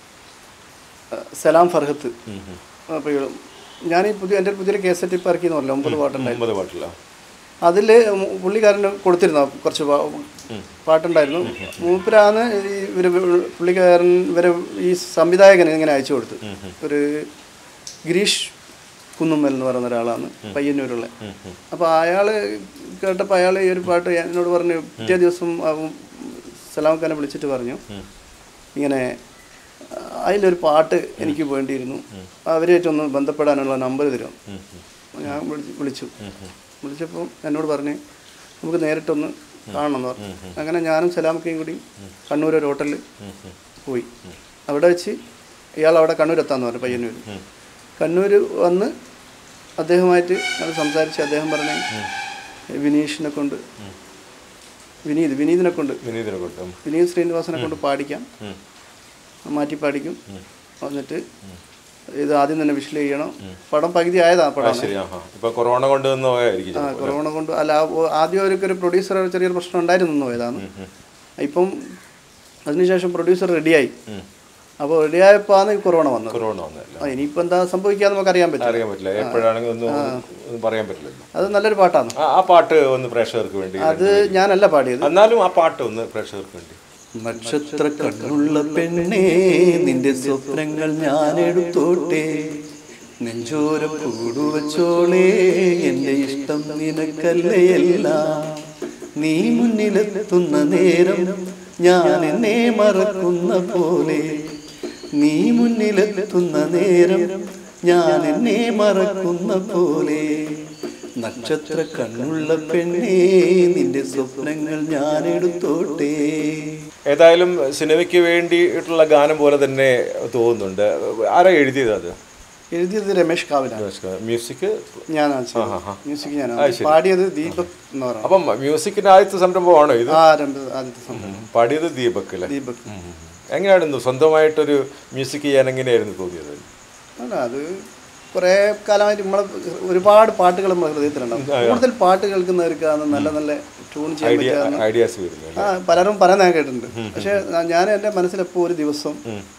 അഹ് സലാം ഫർഹത്ത് അപ്പോൾ ഞാൻ ഈ പുതിയ എൻ്റെ ഒരു പുതിയൊരു കേസറ്റ് ഇപ്പോൾ ഇറക്കിയെന്ന് പറഞ്ഞല്ലോ ഒമ്പത് പാട്ടുണ്ടായിരുന്നു ഒമ്പത് പാട്ടില്ല അതിൽ പുള്ളിക്കാരന് കൊടുത്തിരുന്ന കുറച്ച് പാ- പാട്ടുണ്ടായിരുന്നു മൂപ്പരാണ് ഈ ഇവര് പുള്ളിക്കാരൻ ഇവരെ ഈ സംവിധായകന് ഇങ്ങനെ അയച്ചു കൊടുത്തു ഒരു ഗിരീഷ് കുന്നുമ്മൽ എന്ന് പറയുന്ന ഒരാളാണ് പയ്യന്നൂരുള്ള അപ്പോൾ അയാൾ കേട്ടപ്പോൾ അയാൾ ഈ ഒരു പാട്ട് എന്നോട് പറഞ്ഞു പിറ്റേ ദിവസം അവൻ സലാം ഖാനെ വിളിച്ചിട്ട് പറഞ്ഞു ഇങ്ങനെ "ആ, അതിലൊരു പാട്ട് എനിക്ക് വേണ്ടിയിരുന്നു അവരായിട്ടൊന്ന് ബന്ധപ്പെടാനുള്ള നമ്പർ തരും ഞാൻ വിളിച്ച് വിളിച്ചു വിളിച്ചപ്പോൾ എന്നോട് പറഞ്ഞ് നമുക്ക് നേരിട്ടൊന്ന് കാണണം എന്ന് പറഞ്ഞു അങ്ങനെ ഞാനും സലാമക്കയും കൂടി കണ്ണൂർ ഒരു ഹോട്ടലിൽ പോയി അവിടെ വെച്ച് ഇയാൾ അവിടെ കണ്ണൂർ എത്താന്ന് പറഞ്ഞു പയ്യന്നൂർ കണ്ണൂർ വന്ന് അദ്ദേഹമായിട്ട് ഞങ്ങൾ സംസാരിച്ച് അദ്ദേഹം പറഞ്ഞ വിനീഷിനെ കൊണ്ട് വിനീത് വിനീതിനെ കൊണ്ട് വിനീതിനെ കൊണ്ടും വിനീത് ശ്രീനിവാസനെ കൊണ്ട് പാടിക്കാം മാറ്റി പാടിക്കും എന്നിട്ട് ഇത് ആദ്യം തന്നെ വിഷ്വൽ ചെയ്യണം പടം പകുതി ആയതാ പടം ശരി ആ ഇപ്പൊ കൊറോണ കൊണ്ട് വന്ന് പോയായിരിക്കും ആ കൊറോണ കൊണ്ട് അല്ല ആ, ഓ- ആദ്യം അവർക്ക് ഒരു പ്രൊഡ്യൂസർ ചെറിയൊരു പ്രശ്നം ഉണ്ടായിരുന്നു പോയതാണ് ഇപ്പം അതിനുശേഷം പ്രൊഡ്യൂസർ റെഡിയായി അപ്പോൾ റെഡിയായപ്പോൾ ആണ് ഈ കൊറോണ വന്നത് കൊറോണ വന്നല്ല ആ, ഇനിയിപ്പോൾ എന്താ സംഭവിക്കാന്ന് നമുക്ക് അറിയാൻ പറ്റും അറിയാൻ പറ്റില്ല എപ്പോഴാണെങ്കിൽ ഒന്നും ഒന്നും പറയാൻ പറ്റില്ലല്ലോ അത് നല്ലൊരു പാട്ടാണ് ആ ആ പാട്ട് ഒന്ന് പ്രേക്ഷകർക്ക് വേണ്ടി അത് ഞാനല്ല പാടിയത് എന്നാലും ആ പാട്ട് ഒന്ന് പ്രേക്ഷകർക്ക് വേണ്ടി നക്ഷത്ര കണ്ണുള്ള പെണ്ണേ നിന്റെ സ്വപ്നങ്ങൾ ഞാൻ എടുത്തോട്ടെ നെഞ്ചോര കൂടുവച്ചോളേ എന്റെ ഇഷ്ടം നിനക്കല്ലയല്ല നീ മുന്നിലെത്തുന്ന നേരം ഞാൻ എന്നെ മറക്കുന്ന പോലെ നീ മുന്നിലെത്തുന്ന നേരം ഞാൻ എന്നെ മറക്കുന്ന പോലെ നക്ഷത്ര കണ്ണുള്ള പെണ്ണേ നിന്റെ സ്വപ്നങ്ങൾ ഞാൻ എടുത്തോട്ടെ ഏതായാലും സിനിമയ്ക്ക് വേണ്ടിയിട്ടുള്ള ഗാനം പോലെ തന്നെ തോന്നുന്നുണ്ട് ആരാ എഴുതിയത് അത് എഴുതിയത് രമേഷ് കാവിലാണ് മ്യൂസിക് ഞാനാണ് ചെയ്തത്. മ്യൂസിക് ഞാനാണ് അത് ശരി. പാടിയത് ദീപക് എന്ന് പറയുന്നത് അപ്പം മ്യൂസിക്കിന്റെ ആദ്യത്തെ സംരംഭമാണോ ഇത് ആ രണ്ട് ആദ്യത്തെ സംഭവം പാടിയത് ദീപക് അല്ലേ ദീപക് എങ്ങനെയായിരുന്നു സ്വന്തമായിട്ടൊരു മ്യൂസിക് ചെയ്യാൻ എങ്ങനെയായിരുന്നു തോന്നിയത് അല്ല അത് കുറേ കാലമായിട്ട് നമ്മളെ ഒരുപാട് പാട്ടുകൾ നമ്മളെ ഹൃദയത്തിലുണ്ടാവും കൂടുതൽ പാട്ട് കേൾക്കുന്നവർക്കാണ് നല്ല നല്ല ട്യൂൺ ചെയ്യാൻ ഐഡിയ പറ്റുക ഐഡിയാസ് വരുന്നത് ആ പലരും പറയുന്നത് ഞാൻ കേട്ടിട്ടുണ്ട് പക്ഷേ ഞാൻ എൻ്റെ മനസ്സിലെപ്പോൾ ഒരു ദിവസം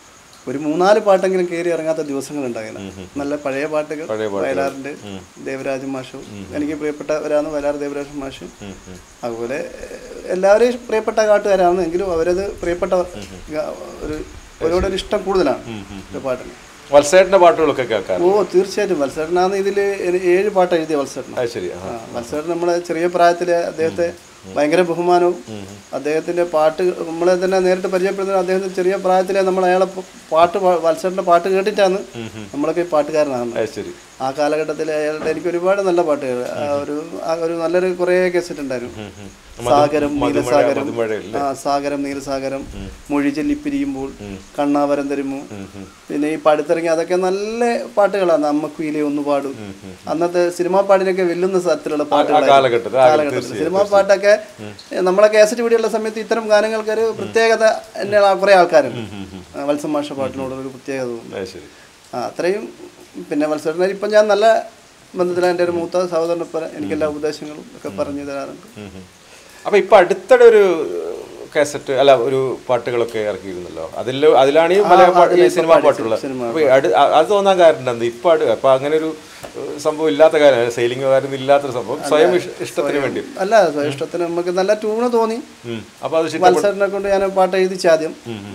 ഒരു മൂന്നാല് പാട്ടെങ്കിലും കയറി ഇറങ്ങാത്ത ദിവസങ്ങളുണ്ടായിരുന്നു നല്ല പഴയ പാട്ടുകൾ പഴയ പാട്ടുകൾ. വയലാറിൻ്റെ ദേവരാജ മാഷും എനിക്ക് പ്രിയപ്പെട്ടവരാണ് വയലാർ ദേവരാജ മാഷും അതുപോലെ ഏഹ്, എല്ലാവരെയും പ്രിയപ്പെട്ട കാട്ടുകാരാണ് എങ്കിലും അവരത് പ്രിയപ്പെട്ട ഗ- ഒരു അവരോട് ഒരു ഇഷ്ടം കൂടുതലാണ് ഒരു പാട്ടിന് വത്സേട്ടന്റെ പാട്ടുകളൊക്കെ കേൾക്കാൻ ഓ തീർച്ചയായിട്ടും വത്സരനാണ് ഇതിൽ ഏഴ് പാട്ട് എഴുതിയ വത്സരൻ അത് ശരി ആ. മത്സരം നമ്മുടെ ചെറിയ പ്രായത്തിൽ അദ്ദേഹത്തെ ഭയങ്കര ബഹുമാനവും അദ്ദേഹത്തിന്റെ പാട്ട് നമ്മളെ തന്നെ നേരിട്ട് പരിചയപ്പെടുന്ന അദ്ദേഹത്തിന്റെ ചെറിയ പ്രായത്തിലെ നമ്മൾ അയാളെ പ- പാട്ട് പാ- വത്സരന്റെ പാട്ട് കേട്ടിട്ടാണ് നമ്മളൊക്കെ ഈ പാട്ടുകാരനാകുന്നത് അത് ശരി ആ കാലഘട്ടത്തിൽ അയാളുടെ എനിക്ക് ഒരുപാട് നല്ല പാട്ടുകൾ ആ ഒരു ആ ഒരു നല്ലൊരു കുറേ കേസറ്റ് ഉണ്ടായിരുന്നു സാഗരം നീലസാഗരം മധുമഴയല്ലേ? ആ സാഗരം നീലസാഗരം മൊഴി ചൊല്ലിപ്പിരിയുമ്പോൾ കണ്ണാവരം തരുമു പിന്നെ ഈ പടുത്തിറങ്ങി അതൊക്കെ നല്ല പാട്ടുകളാണ് അമ്മക്കുയിലെ ഒന്ന് പാടും അന്നത്തെ സിനിമാ പാട്ടിനൊക്കെ വെല്ലുന്ന തരത്തിലുള്ള പാട്ടുകളായിരുന്നു കാലഘട്ടത്തിൽ ആ, കാലഘട്ടത്തിൽ സിനിമാ പാട്ടൊക്കെ നമ്മളെ കാസറ്റ് വീടിയുള്ള സമയത്ത് ഇത്തരം ഗാനങ്ങൾക്ക് ഒരു പ്രത്യേകത എൻ്റെ കുറേ ആൾക്കാരുണ്ട് ആ, വത്സം മാഷ പാട്ടിനോട് ഒരു പ്രത്യേകത തോന്നുന്നു അത് ശരി ആ അത്രയും പിന്നെ മത്സരത്തിന് ഇപ്പം ഞാൻ നല്ല ബന്ധത്തിലാണ് എൻ്റെ ഒരു മൂത്ത സഹോദരനൊപ്പം എനിക്ക് എല്ലാ ഉപദേശങ്ങളും ഒക്കെ പറഞ്ഞു തരാറുണ്ട് ഉം ഉം. അപ്പൊ ഇപ്പൊ അടുത്തിടെ ഒരു കാസറ്റ് അല്ല ഒരു പാട്ടുകളൊക്കെ ഇറക്കിയിരുന്നല്ലോ അതിൽ അതിലാണ് ഈ മലയാള പാട്ട് ഈ സിനിമാ പാട്ടുള്ളത് അപ്പൊ ഈ അടു- അ- അത് തോന്നാൻ കാരണം എന്താ ഇപ്പൊ അടു അപ്പൊ അങ്ങനെ ഒരു ഏഹ്, സംഭവം ഇല്ലാത്ത കാര്യം സെയിലിംഗ് കാര്യം ഇല്ലാത്തൊരു സംഭവം സ്വയം ഇഷ്- ഇഷ്ടത്തിന് വേണ്ടി അല്ല ഇഷ്ടത്തിന് നമുക്ക് നല്ല ട്യൂണ് തോന്നി ഉം. അപ്പൊ അത് ശരി മത്സരനെ കൊണ്ട് ഞാൻ പാട്ട് എഴുതിച്ച ആദ്യം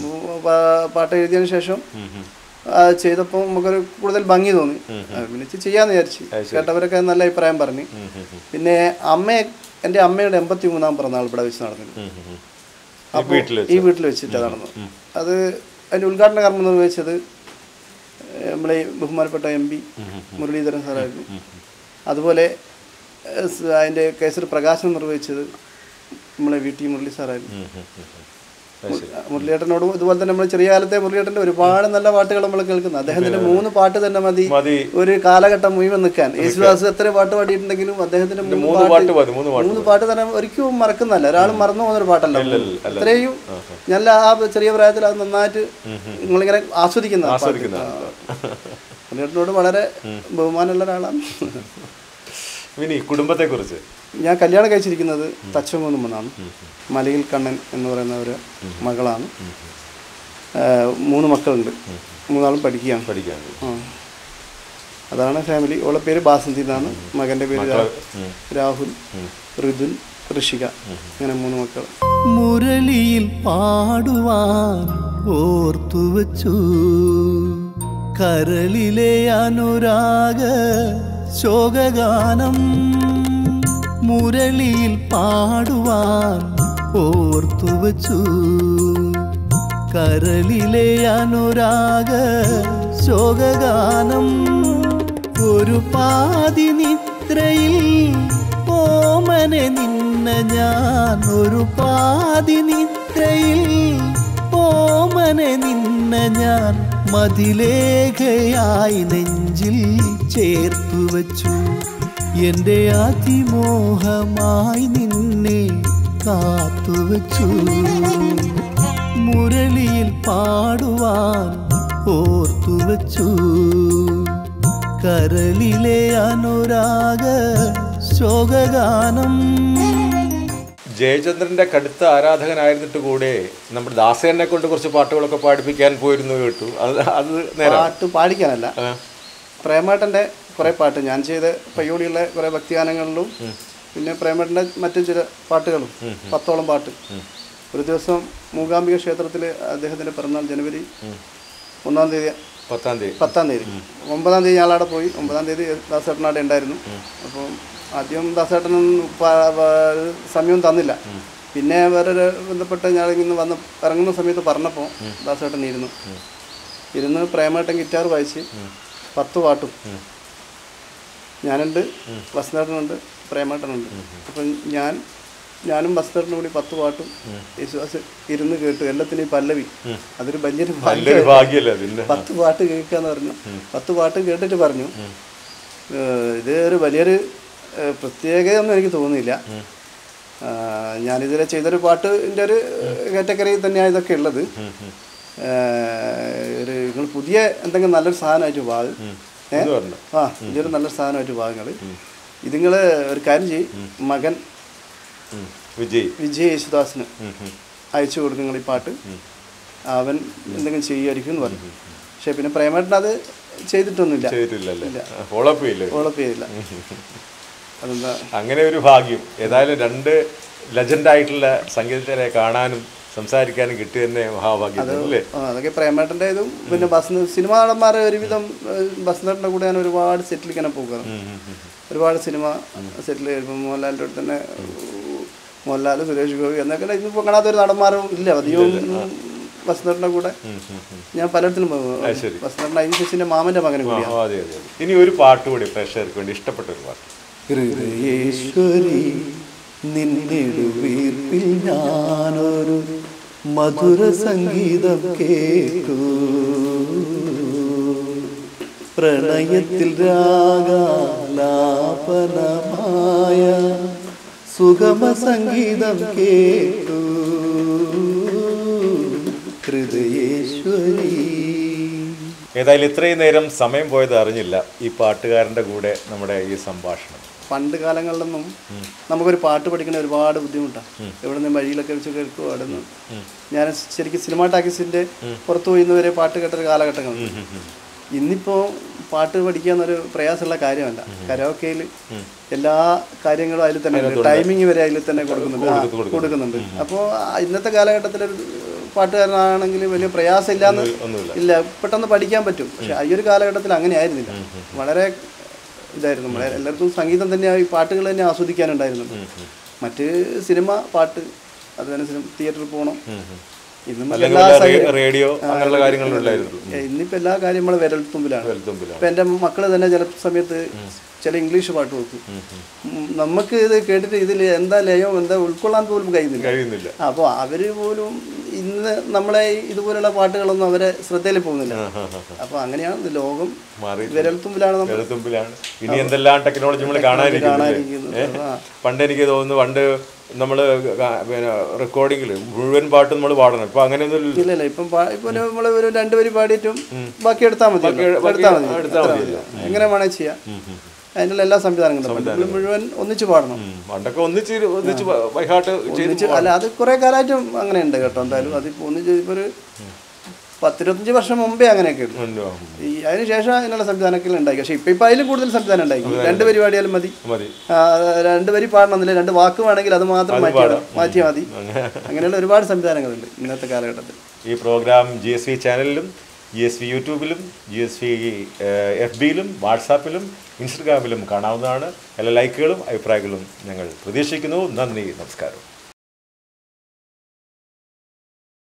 പാ- പാട്ട് എഴുതിയതിന് ശേഷം ആ, ചെയ്തപ്പോൾ നമുക്കൊരു കൂടുതൽ ഭംഗി തോന്നി ആ, പിന്നെ ഇച്ചിരി ചെയ്യാന്ന് വിചാരിച്ചു കേട്ടവരൊക്കെ നല്ല അഭിപ്രായം പറഞ്ഞു പിന്നെ അമ്മയെ എൻ്റെ അമ്മയുടെ എൺപത്തി മൂന്നാം പിറന്നാൾ ഇവിടെ വെച്ച് നടന്നിരുന്നു ഉം, ഉം, ഉം. അപ്പോൾ ഈ വീട്ടിൽ വെച്ചിട്ടാണ് നടന്നത് അത് അതിൻ്റെ ഉദ്ഘാടന കർമ്മം നിർവഹിച്ചത് ഏഹ്, നമ്മളെ ഈ ബഹുമാനപ്പെട്ട എം പി മുരളീധരൻ സാറായിരുന്നു അതുപോലെ ഏഹ്, സ് അതിൻ്റെ കേസരി പ്രകാശനം നിർവഹിച്ചത് നമ്മളെ വി ടി മുരളി സാറായിരുന്നു ഉം, ഉം, ഉം, ഉം. അത് ശരി മുരളിയേട്ടനോടും ഇതുപോലെ തന്നെ നമ്മൾ ചെറിയ കാലത്തെ മുരളിയേട്ടൻ്റെ ഒരുപാട് നല്ല പാട്ടുകൾ നമ്മൾ കേൾക്കുന്നത് അദ്ദേഹത്തിന്റെ മൂന്ന് പാട്ട് തന്നെ മതി മതി ഒരു കാലഘട്ടം മുഴുവൻ നിൽക്കാൻ യേശുദാസ് എത്ര പാട്ട് പാടിയിട്ടുണ്ടെങ്കിലും അദ്ദേഹത്തിന്റെ മൂന്ന് മൂന്ന് പാട്ട് മതി മൂന്ന് പാട്ട് മൂന്ന് പാട്ട് തന്നെ ഒരിക്കലും മറക്കുന്നല്ല ഒരാൾ മറന്നു പോകുന്ന ഒരു പാട്ടല്ല അല്ല. അത്രയും നല്ല ആ ചെറിയ പ്രായത്തിൽ അത് നന്നായിട്ട് നിങ്ങളിങ്ങനെ ആസ്വദിക്കുന്ന ആ പാട്ട്. ആസ്വദിക്കുന്ന മുരളിയേട്ടനോട് വളരെ ബഹുമാനമുള്ള ഒരാളാണ് ഇനി കുടുംബത്തെ കുറിച്ച് ഞാൻ കല്യാണം കഴിച്ചിരിക്കുന്നത് തച്ചമൂന്നും എന്നാണ് മലയിൽ കണ്ണൻ എന്ന് പറയുന്ന ഒരു മകളാണ് ആ, മൂന്ന് മക്കളുണ്ട് മൂന്നാളും പഠിക്കുകയാണ് പഠിക്കാൻ ആ. അതാണ് ഫാമിലി ഓളെ പേര് ബാസന്തി എന്നാണ് മകൻ്റെ പേര് രാ- രാഹുൽ ഋതുൻ ഋഷിക അങ്ങനെ മൂന്ന് മക്കൾ മുരളിയിൽ പാടുവാൻ ഓർത്തു വച്ചു കരളിലെ അനുരാഗ ശോകഗാനം മുരളിയിൽ പാടുവാൻ ഓർത്തു വച്ചു കരളിലെ അനുരാഗ ശോകഗാനം ഒരു പാതി നിദ്രയിൽ ഓമനെ നിന്ന ഞാൻ ഒരു പാതി നിദ്രയിൽ ഓമനെ നിന്ന ഞാൻ മതിലേഖയായി നെഞ്ചിൽ ചേർത്തു വച്ചു എൻ്റെ അതിമോഹമായി നിന്നെ കാത്തുവച്ചു മുരളിയിൽ പാടുവാൻ ഓർത്തുവച്ചു കരളിലെ അനുരാഗ ശോകഗാനം ജയചന്ദ്രന്റെ കടുത്ത ആരാധകനായിരുന്നിട്ട് കൂടെ നമ്മുടെ ദാസേനെ കൊണ്ട് കുറച്ച് പാട്ടുകളൊക്കെ പാടിപ്പിക്കാൻ പോയിരുന്നു കേട്ടു അത് അത് നേരം പാട്ട് പാടിക്കാനല്ല പ്രേമേട്ടൻ്റെ കുറേ പാട്ട് ഞാൻ ചെയ്ത പയ്യോളിയുള്ള കുറേ ഭക്തിഗാനങ്ങളിലും പിന്നെ പ്രേമേട്ടൻ്റെ മറ്റു ചില പാട്ടുകളും പത്തോളം പാട്ട് ഒരു ദിവസം മൂകാംബിക ക്ഷേത്രത്തിൽ അദ്ദേഹത്തിൻ്റെ പിറന്നാൾ ജനുവരി ഒന്നാം തീയതി പത്താം തീയതി പത്താം തീയതി ഒമ്പതാം തീയതി ഞാളവിടെ പോയി ഒമ്പതാം തീയതി ദാസേട്ടൻ അവിടെ ഉണ്ടായിരുന്നു അപ്പോൾ ആദ്യം ദാസേട്ടനൊന്നും പ- പ- സമയം തന്നില്ല പിന്നെ വേറൊരു ബന്ധപ്പെട്ട് ഞാൻ ഇങ്ങനെ വന്ന് ഇറങ്ങുന്ന സമയത്ത് പറഞ്ഞപ്പോൾ ദാസേട്ടൻ ഇരുന്നു ഇരുന്ന് പ്രേമേട്ടൻ ഗിറ്റാർ വായിച്ച് പത്ത് പാട്ടും ഞാനുണ്ട് വസന്തേട്ടനുണ്ട് പ്രേമേട്ടനുണ്ട് അപ്പം ഞാൻ ഞാനും വസന്തേട്ടനും കൂടി പത്ത് പാട്ടും യേശുദാസ് ഇരുന്ന് കേട്ടു എല്ലാത്തിനും ഈ പല്ലവി അതൊരു വലിയൊരു നല്ലൊരു ഭാഗ്യം ഭാഗ്യല്ലേ അതിന്റെ പത്ത് പാട്ട് കേൾക്കാന്ന് പറഞ്ഞു പത്ത് പാട്ട് കേട്ടിട്ട് പറഞ്ഞു ഏഹ് ഇത് ഒരു വലിയൊരു ഏഹ് പ്രത്യേകതയൊന്നും എനിക്ക് തോന്നുന്നില്ല ആഹ് ഞാനിതുവരെ ചെയ്തൊരു പാട്ടിൻ്റെ ഒരു കാറ്റഗറി തന്നെയാണ് ഇതൊക്കെ ഉള്ളത് ഏഹ് ഒരു നിങ്ങൾ പുതിയ എന്തെങ്കിലും നല്ലൊരു സാധനമായിട്ട് വാങ്ങ് ഏ ഇത് പറഞ്ഞു ആ ഇതൊരു നല്ലൊരു സാധനമായിട്ട് വാങ്ങുകൾ ഇത് നിങ്ങൾ ഒരു കാര്യം ചെയ്യും മകൻ ഉം. വിജയ് വിജയ് യേശുദാസിന് ഉം, ഉം. അയച്ചു കൊടുക്കും നിങ്ങൾ ഈ പാട്ട് അവൻ എന്തെങ്കിലും ചെയ്യുമായിരിക്കും എന്ന് പറഞ്ഞു പക്ഷേ പിന്നെ പ്രേമേട്ടൻ അത് ചെയ്തിട്ടൊന്നുമില്ല ചെയ്തിട്ടില്ലല്ലേ ഫോളോ അപ്പ് ചെയ്യില്ലേ ഫോളോ ചെയ്തില്ല അതെന്താ അങ്ങനെ ഒരു ഭാഗ്യം ഏതായാലും രണ്ട് ലെജൻഡായിട്ടുള്ള സംഗീതജ്ഞരെ കാണാനും സംസാരിക്കാനും കിട്ടിയ തന്നെ മഹാഭാഗ്യം തന്നെ, അല്ലേ ആ, അതൊക്കെ പ്രേമേട്ടൻ്റെ ഇതും പിന്നെ ബസ് സിനിമ നടന്മാരെ ഒരുവിധം ബസ്നേട്ടൻ്റെ കൂടെ ഞാൻ ഒരുപാട് സെറ്റിൽ ഇങ്ങനെ പോകുന്നത് ഒരുപാട് സിനിമ സെറ്റിൽ ഇപ്പം മോഹൻലാലിൻ്റെ അടുത്ത് തന്നെ മോഹൻലാൽ സുരേഷ് ഗോപി എന്നൊക്കെ ഇന്നിപ്പോൾ കാണാത്ത ഒരു നടന്മാരും ഇല്ല അധികവും ബസ്നേട്ടൻ്റെ കൂടെ ഞാൻ പലയിടത്തിലും പോകും ശരി. ബസ്നേട്ടൻ അയ്യ ശശിൻ്റെ മാമൻ്റെ മകനും ആ, കൂടിയാണ് അതെ അതെ അതെ ഇനി ഒരു പാട്ട് കൂടി പ്രേക്ഷകർക്ക് വേണ്ടി ഇഷ്ടപ്പെട്ട ഒരു പാട്ട് ഹൃദയേശ്വരി നിന്നിടുവീർപ്പിൽ ഞാനൊരു മധുര സംഗീതം കേട്ടു പ്രണയത്തിൽ രാഗാലാപനമായ സുഗമ സംഗീതം കേട്ടു ഹൃദയേശ്വരി ഏതായാലും ഇത്രയും നേരം സമയം പോയത് അറിഞ്ഞില്ല ഈ പാട്ടുകാരൻ്റെ കൂടെ നമ്മുടെ ഈ സംഭാഷണം പണ്ട് കാലങ്ങളിലൊന്നും നമുക്കൊരു പാട്ട് പഠിക്കണ ഒരുപാട് ബുദ്ധിമുട്ടാണ് എവിടെ നിന്ന് വഴിയിലൊക്കെ വെച്ച് കേൾക്കും അവിടെ നിന്ന് ഞാൻ ശരിക്കും സിനിമാ ടാക്കീസിന്റെ പുറത്തു പോയിന്നവരെ പാട്ട് കേട്ടൊരു കാലഘട്ടങ്ങൾ ഇന്നിപ്പോൾ പാട്ട് പഠിക്കുക എന്നൊരു പ്രയാസമുള്ള കാര്യമല്ല കരോക്കയിൽ എല്ലാ കാര്യങ്ങളും അതിൽ തന്നെ ഉണ്ട് ടൈമിങ് വരെ അതിൽ തന്നെ കൊടുക്കുന്നുണ്ട് ആ, കൊടുക്കുന്നുണ്ട് അപ്പോൾ ഇന്നത്തെ കാലഘട്ടത്തിലൊരു പാട്ടുകാരനാണെങ്കിൽ വലിയ പ്രയാസം ഇല്ലാന്ന് ഒന്നുമില്ല ഇല്ല പെട്ടെന്ന് പഠിക്കാൻ പറ്റും പക്ഷെ ഈ ഒരു കാലഘട്ടത്തിൽ അങ്ങനെ ആയിരുന്നില്ല വളരെ ഇതായിരുന്നു നമ്മളെ എല്ലാവർക്കും സംഗീതം തന്നെ ഈ പാട്ടുകൾ തന്നെ ആസ്വദിക്കാനുണ്ടായിരുന്നു മറ്റ് സിനിമ പാട്ട് അത് തന്നെ സിനിമ തിയേറ്ററിൽ പോകണം ഇന്നും അല്ലെങ്കിൽ എല്ലാ വല്ല സംഗീത- റേ- റേഡിയോ അങ്ങനെയുള്ള കാര്യങ്ങളുണ്ടായിരുന്നു ഏ, ഇന്നിപ്പോ എല്ലാ കാര്യം നമ്മളെ വിരൽത്തുമ്പിലാണ് വെൽത്തുമ്പിലാണ് ഇപ്പൊ എൻ്റെ മക്കള് തന്നെ ചില സമയത്ത് ചില ഇംഗ്ലീഷ് പാട്ട് വെക്കും ഉം, നമുക്ക് ഇത് കേട്ടിട്ട് ഇതിൽ എന്താ ലയം എന്താ ഉൾക്കൊള്ളാൻ പോലും കഴിയുന്നില്ല കഴിയുന്നില്ല അപ്പോൾ അവർ പോലും ഇന്ന് നമ്മളെ ഈ ഇതുപോലുള്ള പാട്ടുകളൊന്നും അവരെ ശ്രദ്ധയിൽ പോകുന്നില്ല അപ്പോൾ അങ്ങനെയാണ് ഇത് ലോകം മാറി വിരൽത്തുമ്പിലാണ് നമ്മൾ വെളുത്തുമ്പിലാണ് ഇനി എന്തെല്ലാം ടെക്നോളജി നമ്മൾ കാണാനിരിക്കുന്നത് കാണാനിരിക്കുന്നത്. ആ. പണ്ട് എനിക്ക് തോന്നുന്നു പണ്ട് നമ്മൾ പിന്നെ റെക്കോർഡിങ്ങിൽ മുഴുവൻ പാട്ടും നമ്മൾ പാടണം ഇപ്പൊ അങ്ങനെയൊന്നും ഇല്ല ഇല്ല ഇപ്പം പാ- ഇപ്പൊ നമ്മൾ ഒരു രണ്ട് വരി പാടിയിട്ടും ബാക്കി എടുത്താൽ മതി ബാക്കി എടുത്താൽ മതി എടുത്താൽ അത്ര മതി. മതി. എങ്ങനെ വേണേൽ ചെയ്യാം അതിനുള്ള എല്ലാ സംവിധാനങ്ങളും ഉണ്ട്. നമ്മൾ മുഴുവൻ ഒന്നിച്ച് പാടണം ഉം, പണ്ടൊക്കെ ഒന്നിച്ച് ഇരു- ഒന്നിച്ച് ബൈഹാട്ട് ചെയ്ത് ഒന്നിച്ച് അല്ല അത് കുറെ കാലമായിട്ടും അങ്ങനെ ഉണ്ട് കേട്ടോ എന്തായാലും അതിപ്പോ ഒന്നിച്ച് ഇപ്പൊ ഒരു പത്തിരുപത്തഞ്ച് വർഷം മുമ്പേ അങ്ങനെയൊക്കെ ഉണ്ട് ഉണ്ടോ? ഈ അതിന് ശേഷം അതിനുള്ള സംവിധാനമൊക്കെ ഉണ്ടായി പക്ഷെ ഇപ്പൊ ഇപ്പൊ അതിലും കൂടുതൽ സംവിധാനം ഉണ്ടായി രണ്ട് പരിപാടിയാലും മതി മതി ആ, രണ്ട് വരി പാടണമെന്നില്ല രണ്ട് വാക്ക് വേണമെങ്കിൽ അത് മാത്രം മാറ്റിയാൽ മാറ്റിയാൽ മതി അങ്ങനെയുള്ള ഒരുപാട് സംവിധാനങ്ങളുണ്ട് ഇന്നത്തെ കാലഘട്ടത്തിൽ ഈ പ്രോഗ്രാം ജി എസ് വി ചാനലിലും ജി എസ് വി യൂട്യൂബിലും ജി എസ് വി എഫ് ബിയിലും വാട്സാപ്പിലും ഇൻസ്റ്റഗ്രാമിലും കാണാവുന്നതാണ് എല്ലാ ലൈക്കുകളും അഭിപ്രായങ്ങളും ഞങ്ങൾ പ്രതീക്ഷിക്കുന്നു നന്ദി നമസ്കാരം